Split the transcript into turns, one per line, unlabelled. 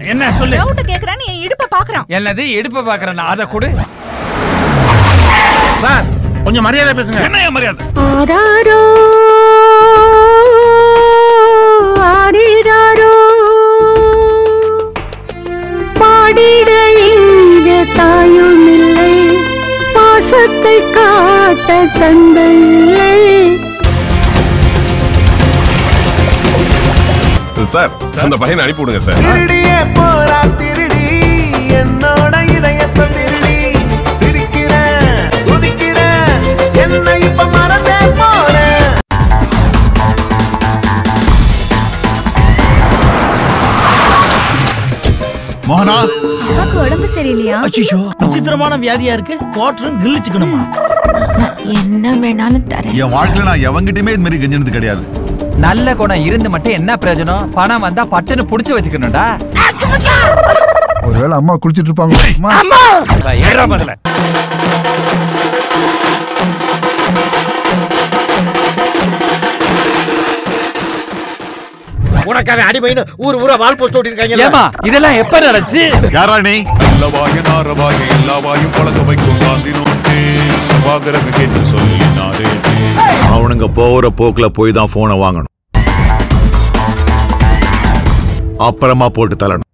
என்ன சொல்லு
டவுட் கேக்குறான்னு என் இடுப்ப பாக்குறான்
என்னது இடுப்ப பாக்குறேன் அதை கொடு
சார் கொஞ்சம் மரியாதை பேசுங்க
என்ன ஏன் மரியாதை
ஆராரோ ஆரிராரோ பாடிட இங்க தாயும் இல்லை பாசத்தை காட்ட தந்தை இல்லை
சார் அந்த பையனை அனுப்பி விடுங்க சார்
திருடியே போறா திருடி என்னோட இதயத்தை திருடி சிரிக்கிறேன் துதிக்கிறேன் என்ன இப்ப மறந்தே போறேன்
மோகனா
அப்பாக்கு உடம்பு சரியில்லையா
அச்சிச்சோ விசித்திரமான வியாதியா இருக்கு குவாட்டரும் கிழிச்சுக்கணுமா
என்ன வேணாலும் தரேன்
என் வாழ்க்கையில நான் எவங்கிட்டயுமே இது மாதிரி கெஞ்சினது கிடையாது
நல்ல குணம் இருந்து மட்டும் என்ன பிரயோஜனம் பணம் வந்தா பட்டுன்னு புடிச்சு வச்சுக்கணும்டா
ஒருவேளை அம்மா குளிச்சிட்டு இருப்பாங்க
ஏறா முதல்ல
உனக்காக அடிமைன்னு ஊர் ஊரா வால் போஸ்ட் ஓட்டிருக்காங்க
ஏமா இதெல்லாம் எப்ப நடந்துச்சு
யாரா நீ
நல்லவாய நாரவாய எல்லாவாயும் பழக்க வைக்கும் காந்தி நோட்டு சபாகரங்க கேட்டு சொல்லினாரே
அவனுங்க போற போக்குல போய் தான் போனை வாங்கணும் அப்புறமா போட்டு தள்ளணும்